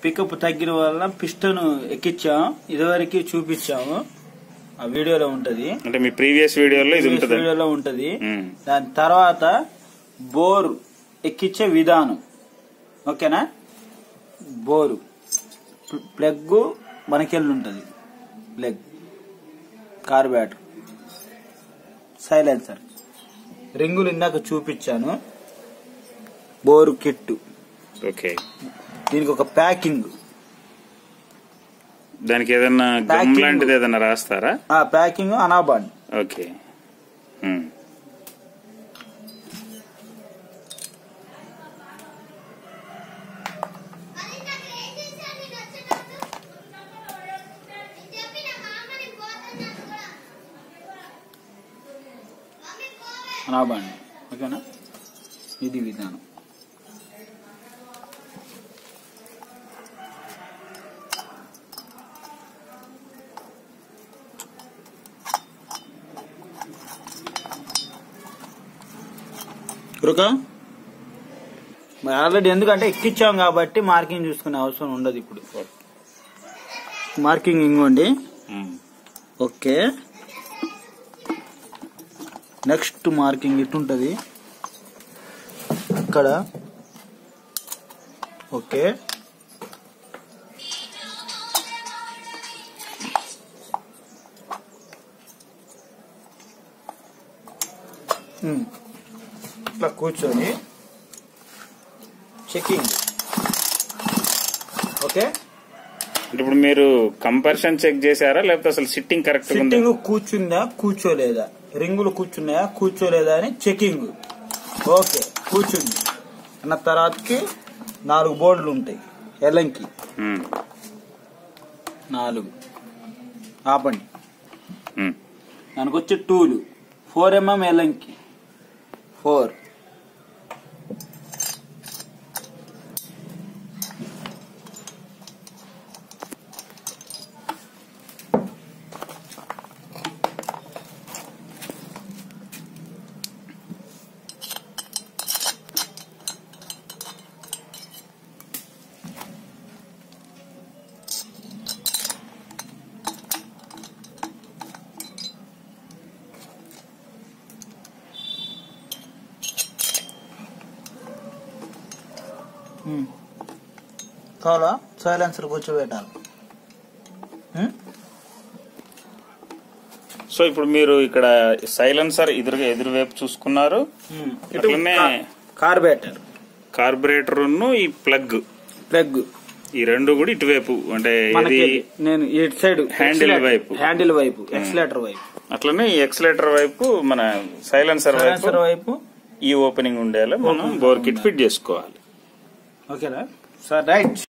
Pickup తగ్గిన వల్ల piston ఎక్కించాం ఇదివరకు చూపించాము ఆ వీడియోలో ఉంటది అంటే మీ ప్రీవియస్ వీడియోలో ఇది ఉంటుంది వీడియోలో ఉంటది ఉమ్. దాని తర్వాత బోర్ ఎక్కించే విధానం ఓకేనా బోరు ప్ల- ప్లగ్ మనకెళ్ళి ఉంటుంది ప్లగ్ కార్బేటర్ సైలెన్సర్ రింగులు ఇందాక చూపించాను బోరు కిట్టు ఓకే దీనికి ఒక ప్యాకింగ్ దానికి ఏదన్నా గమ్ Packing. లాంటిది ఏదన్నా రాస్తారా ఆ ప్యాకింగ్ అనాబాండ్ ఓకే ఉమ్. అనాబాండ్ ఓకేనా ఇది విధానం రుకా మరి ఆల్రెడీ ఎందుకంటే ఎక్కించాం కాబట్టి మార్కింగ్ చూసుకునే అవసరం ఉండదు ఇప్పుడు మార్కింగ్ ఇంకోండి ఉమ్. ఓకే నెక్స్ట్ మార్కింగ్ ఇటుంటది ఇక్కడ ఓకే ఉమ్. ఇట్లా కూర్చొని చెకింగ్ ఓకే అంటే ఇప్పుడు మీరు కంపర్షన్ చెక్ చేశారా లేకపోతే అసలు సిట్టింగ్ కరెక్ట్ ఉందా సిట్టింగ్ కూర్చుందా కూర్చోలేదా రింగులు కూర్చున్నాయా కూర్చోలేదా అని చెకింగ్ ఓకే కూర్చుంది అన్న తర్వాతకి నాలుగు బోర్డులు ఉంటాయి ఎల్లంకి ఉమ్. నాలుగు ఆపండి ఉమ్. దానికి వచ్చే టూలు ఫోర్ ఎంఎం ఎల్లంకి ఫోర్ ఉమ్. కావాలా సైలెన్సర్ కూర్చోబెట్టాలి ఉమ్? సో ఇప్పుడు మీరు ఇక్కడ సైలెన్సర్ ఎదురుగా ఎదురు వైపు చూసుకున్నారు ఉమ్. అట్లనే కార్బేటర్ కార్బొరేటర్ ఈ ప్లగ్ ప్లగ్ ఈ రెండు కూడా ఇటువైపు అంటే మనకి ఇది నేను ఇటు సైడ్ హ్యాండిల్ వైపు. హ్యాండిల్ వైపు ఎక్సలేటర్ వైపు అట్లనే ఈ ఎక్సలేటర్ వైపు మన సైలెన్సర్ వైపు సైలెన్సర్ వైపు ఈ ఓపెనింగ్ ఉండేలా మనం బోర్ కిట్ ఫిట్ చేసుకోవాలి ఓకేనా సార్ రైట్